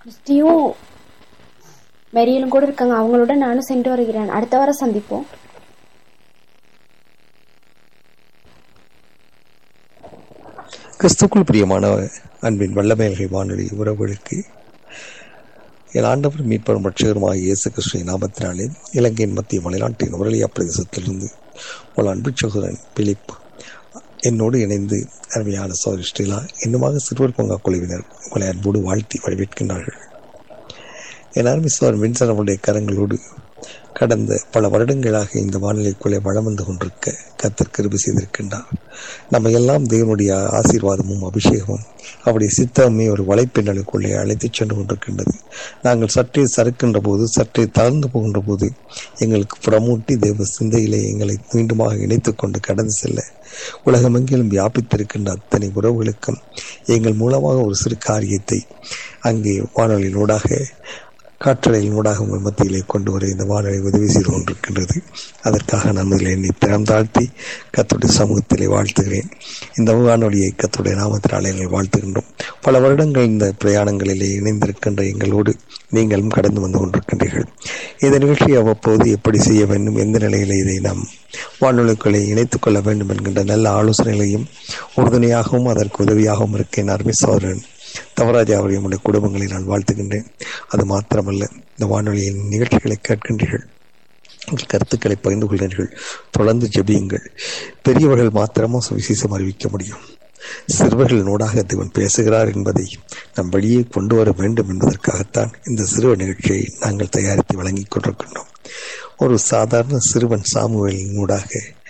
கிறிஸ்டியும் மெரியலும் கூட இருக்காங்க அவங்களோட நானும் சென்று வருகிறேன் அடுத்த வாரம் சந்திப்போம் கிறிஸ்துக்குள் பிரியமான அன்பின் வல்லமையல்கை வானொலி உறவுகளுக்கு என் ஆண்டவர் மீட்பரும் ரட்சகருமாக இயேசு கிறிஸ்துவின் நாமத்தினாலே இலங்கையின் மத்திய மலைநாட்டின் உரளியா பிரதேசத்திலிருந்து உங்கள் அன்பு சகோதரன் பிலிப் என்னோடு இணைந்து அருமையான சோதரி ஸ்ரீலா இன்னுமாக சிறுவர் பூங்கா குழுவினர் உங்களை அன்போடு வாழ்த்தி வரவேற்கின்றார்கள் என் அருமை சோதரன் வின்சன் அவருடைய கரங்களோடு கடந்த பல வருடங்களாக இந்த வானிலைக்குள்ளே வளம் வந்து கொண்டிருக்க கத்தர் கிருபி செய்திருக்கின்றார் நம்ம எல்லாம் தேவனுடைய ஆசீர்வாதமும் அபிஷேகமும் அவருடைய சித்தமே ஒரு வலைப்பின்னலுக்குள்ளே அழைத்துச் சென்று கொண்டிருக்கின்றது நாங்கள் சற்றே சறுக்கின்ற போது சற்றே தளர்ந்து போகின்ற போது எங்களுக்கு புறமூட்டி தேவ சிந்தையிலே எங்களை மீண்டுமாக இணைத்துக் கொண்டு கடந்து செல்ல உலகமெங்கிலும் வியாபித்திருக்கின்ற அத்தனை உறவுகளுக்கும் எங்கள் மூலமாக ஒரு சிறு காரியத்தை அங்கே வானொலியினூடாக காற்றலையினூடாக உங்கள் மத்தியிலே கொண்டு வர இந்த வானொலி உதவி செய்து கொண்டிருக்கின்றது அதற்காக நான் முதலில் என்னை திறம் தாழ்த்தி கத்துடைய சமூகத்திலே வாழ்த்துகிறேன் இந்த வானொலியை கத்துடைய நாமத்தினாலே எங்களை வாழ்த்துகின்றோம் பல வருடங்கள் இந்த பிரயாணங்களிலே இணைந்திருக்கின்ற எங்களோடு நீங்களும் கடந்து வந்து கொண்டிருக்கின்றீர்கள் இந்த நிகழ்ச்சியை அவ்வப்போது எப்படி செய்ய வேண்டும் எந்த நிலையில இதை நாம் வானொலிக்குள்ளே இணைத்துக் கொள்ள வேண்டும் என்கின்ற நல்ல ஆலோசனைகளையும் உறுதுணையாகவும் அதற்கு உதவியாகவும் இருக்கேன் அருமை சோதரன் தவராஜா அவரை நம்முடைய குடும்பங்களை நான் வாழ்த்துகின்றேன் அது மாத்திரமல்ல இந்த வானொலியின் நிகழ்ச்சிகளை கேட்கின்றீர்கள் உங்கள் கருத்துக்களை பகிர்ந்து கொள்கிறீர்கள் தொடர்ந்து ஜெபியுங்கள் பெரியவர்கள் மாத்திரமா சுவிசேஷம் அறிவிக்க முடியும் சிறுவர்கள் நூடாக தேவன் பேசுகிறார் என்பதை நம் வெளியே கொண்டு வர வேண்டும் என்பதற்காகத்தான் இந்த சிறுவ நிகழ்ச்சியை நாங்கள் தயாரித்து வழங்கிக் கொண்டிருக்கின்றோம் ஒரு சாதாரண சிறுவன் சாமுவேலின் ஊடாக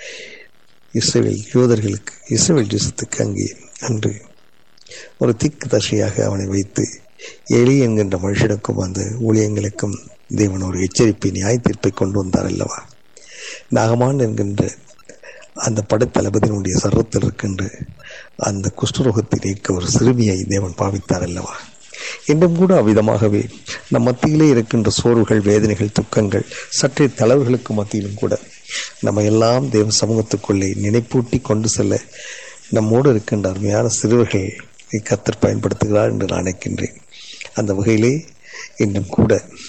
இஸ்ரேல் யூதர்களுக்கு இஸ்ரேல் தேசத்துக்கு அங்கே அன்று ஒரு திக்கு தசையாக அவனை வைத்து எலி என்கின்ற மனுஷனுக்கும் அந்த ஊழியங்களுக்கும் தேவன் ஒரு எச்சரிப்பை நியாய தீர்ப்பை கொண்டு வந்தார் அல்லவா நாகமான் என்கின்ற அந்த படைத்தளபதியினுடைய சர்வத்தில் இருக்கின்ற அந்த குஷ்டரோகத்தை நீக்க ஒரு சிறுமியை தேவன் பாவித்தார் அல்லவா இன்றும் கூட அவ்விதமாகவே நம் மத்தியிலே இருக்கின்ற சோர்வுகள் வேதனைகள் துக்கங்கள் சற்றே தலைவர்களுக்கு மத்தியிலும் கூட நம்ம எல்லாம் தேவ சமூகத்துக்குள்ளே நினைப்பூட்டி கொண்டு செல்ல நம்மோடு இருக்கின்ற அருமையான சிறுவர்கள் கத்தர் பயன்படுத்துகிறார் என்று நான் நினைக்கின்றேன் அந்த வகையிலே இன்னும் கூட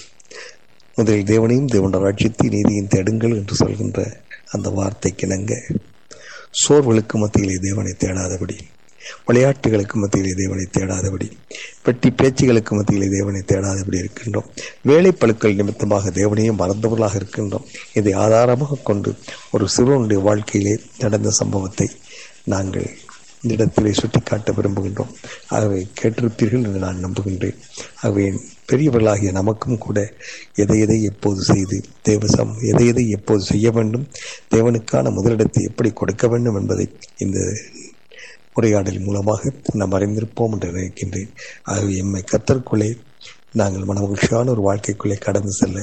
முதலில் தேவனையும் தேவன ராட்சியத்தை நீதியின் தேடுங்கள் என்று சொல்கின்ற அந்த வார்த்தைக்கு இணங்க சோர்வுகளுக்கு மத்தியிலே தேவனை தேடாதபடி விளையாட்டுகளுக்கு மத்தியிலே தேவனை தேடாதபடி வெட்டி பேச்சுகளுக்கு மத்தியிலே தேவனை தேடாதபடி இருக்கின்றோம் வேலைப்பழுக்கள் நிமித்தமாக தேவனையும் மறந்தவர்களாக இருக்கின்றோம் இதை ஆதாரமாக கொண்டு ஒரு சிறுவனுடைய வாழ்க்கையிலே நடந்த சம்பவத்தை நாங்கள் இந்த இடத்திலே சுட்டிக்காட்ட விரும்புகின்றோம் ஆகவே கேட்டிருப்பீர்கள் என்று நான் நம்புகின்றேன் ஆகவே பெரியவர்களாகிய நமக்கும் கூட எதை எதை எப்போது செய்து தேவசம் எதை எதை எப்போது செய்ய வேண்டும் தேவனுக்கான முதலிடத்தை எப்படி கொடுக்க வேண்டும் என்பதை இந்த உரையாடல் மூலமாக நாம் அறிந்திருப்போம் என்று நினைக்கின்றேன் ஆகவே எம்மை கத்தற்குள்ளே நாங்கள் மனமகிழ்ச்சியான ஒரு வாழ்க்கைக்குள்ளே கடந்து செல்ல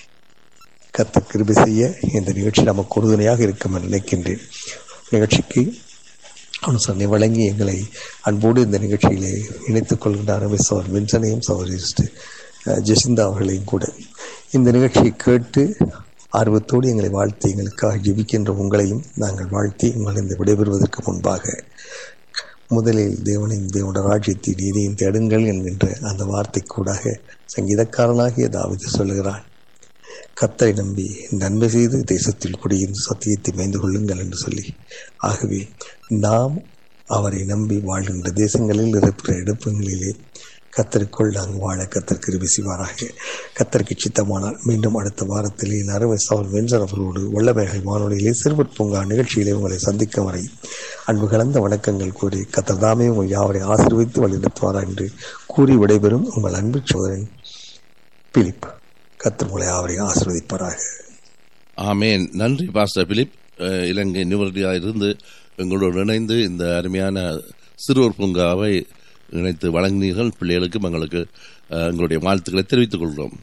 கத்த கிருபி செய்ய இந்த நிகழ்ச்சி நமக்கு உறுதுணையாக இருக்கும் என்று நினைக்கின்றேன் நிகழ்ச்சிக்கு அனுசரணை வழங்கி எங்களை அன்போடு இந்த நிகழ்ச்சியிலே இணைத்துக் கொள்கின்ற அரமேஸ்வர் வின்சனையும் சௌரிஸ்ட் ஜெசிந்தா அவர்களையும் கூட இந்த நிகழ்ச்சியை கேட்டு ஆர்வத்தோடு எங்களை வாழ்த்தி எங்களுக்காக ஜெபிக்கின்ற உங்களையும் நாங்கள் வாழ்த்தி உங்களை இந்த விடைபெறுவதற்கு முன்பாக முதலில் தேவனையும் தேவனோட ராஜ்யத்தை நீதியும் தேடுங்கள் என்கின்ற அந்த வார்த்தை கூடாக சங்கீதக்காரனாகிய தாவித சொல்லுகிறான் கத்தரை நம்பி நன்மை செய்து தேசத்தில் குடியிருந்து சத்தியத்தை மேய்ந்து கொள்ளுங்கள் என்று சொல்லி ஆகவே நாம் அவரை நம்பி வாழ்கின்ற தேசங்களில் இருக்கிற எடுப்புகளிலே கத்தருக்குள் நாங்கள் வாழ கத்தர் கிருபி செய்வாராக கத்தருக்கு சித்தமானால் மீண்டும் அடுத்த வாரத்திலே நரவை சவல் வெஞ்சர் அவர்களோடு வல்லமைகள் வானொலியிலே சிறுவர் பூங்கா நிகழ்ச்சியிலே உங்களை சந்திக்கும் வரை அன்பு கலந்த வணக்கங்கள் கூறி கத்தர் தாமே உங்கள் யாவரை ஆசீர்வித்து வழிநடத்துவாரா என்று கூறி விடைபெறும் உங்கள் அன்பு சோதரன் பிலிப் கத்தர் உங்களை யாவரை ஆசீர்வதிப்பாராக ஆமேன் நன்றி பாஸ்டர் பிலிப் அஹ், இலங்கை நிவர்த்தியாக இருந்து எங்களோடு இணைந்து இந்த அருமையான சிறுவர் பூங்காவை இணைத்து வழங்கினீர்கள் பிள்ளைகளுக்கும் எங்களுக்கு அஹ், எங்களுடைய வாழ்த்துக்களை தெரிவித்துக் கொள்கிறோம்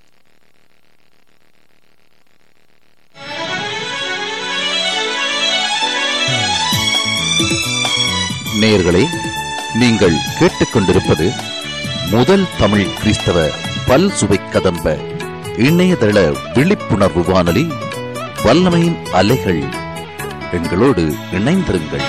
நேயர்களே நீங்கள் கேட்டுக்கொண்டிருப்பது முதல் தமிழ் கிறிஸ்தவ பல் சுவை கதம்ப இணையதள விழிப்புணர்வு வானொலி வல்லமையின் அலைகள் எங்களோடு இணைந்திருங்கள்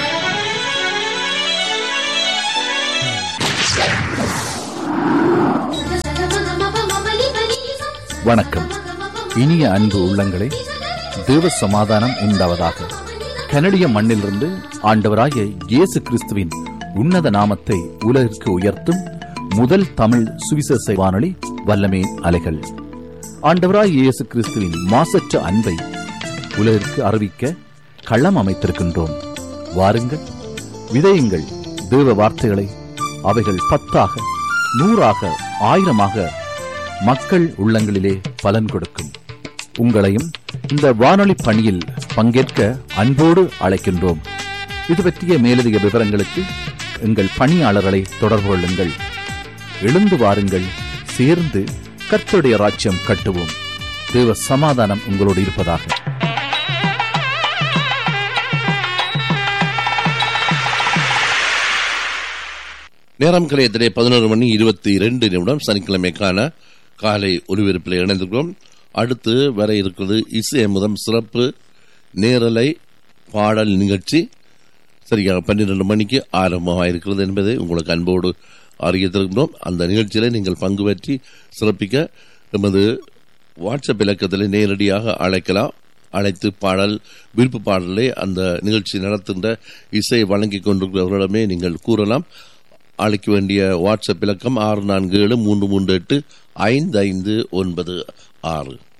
வணக்கம் இனிய அன்பு உள்ளங்களே தேவ சமாதானம் உண்டாவதாக கனடிய மண்ணிலிருந்து ஆண்டவராகிய இயேசு கிறிஸ்துவின் உன்னத நாமத்தை உலகிற்கு உயர்த்தும் முதல் தமிழ் சுவிசேஷ வானொலி வல்லமே அலைகள் ஆண்டவராகிய இயேசு கிறிஸ்துவின் மாசற்ற அன்பை உலகிற்கு அறிவிக்க களம் அமைத்திருக்கின்றோம் வாருங்கள் விதையுங்கள் தேவ வார்த்தைகளை அவைகள் பத்தாக நூறாக ஆயிரமாக மக்கள் உள்ளங்களிலே பலன் கொடுக்கும் உங்களையும் இந்த வானொலி பணியில் பங்கேற்க அன்போடு அழைக்கின்றோம் இது பற்றிய மேலதிக விவரங்களுக்கு எங்கள் பணியாளர்களை தொடர்பு கொள்ளுங்கள் எழுந்து வாருங்கள் சேர்ந்து கர்த்தருடைய ராஜ்யம் கட்டுவோம் தேவ சமாதானம் உங்களோடு இருப்பதாக நேரம் கலையத்திலே பதினோரு மணி இருபத்தி இரண்டு நிமிடம் சனிக்கிழமைக்கான காலை ஒலிபரப்பில் இணைந்திருக்கிறோம் அடுத்து வர இருக்கிறது இசை முதம் சிறப்பு நேரலை பாடல் நிகழ்ச்சி சரியாக பன்னிரண்டு மணிக்கு ஆரம்பமாக இருக்கிறது என்பதை உங்களுக்கு அன்போடு அறிவித்திருக்கிறோம் அந்த நிகழ்ச்சியில நீங்கள் பங்கு பற்றி சிறப்பிக்க எமது வாட்ஸ்அப் இலக்கத்தில் நேரடியாக அழைக்கலாம் அழைத்து பாடல் விருப்பு பாடலை அந்த நிகழ்ச்சி நடத்துகின்ற இசை வழங்கி கொண்டிருக்கிறவர்களிடமே நீங்கள் கூறலாம் அழைக்க வேண்டிய வாட்ஸ்அப் இலக்கம் ஆறு நான்கு ஏழு மூன்று மூன்று எட்டு ஐந்து ஐந்து ஒன்பது ஆறு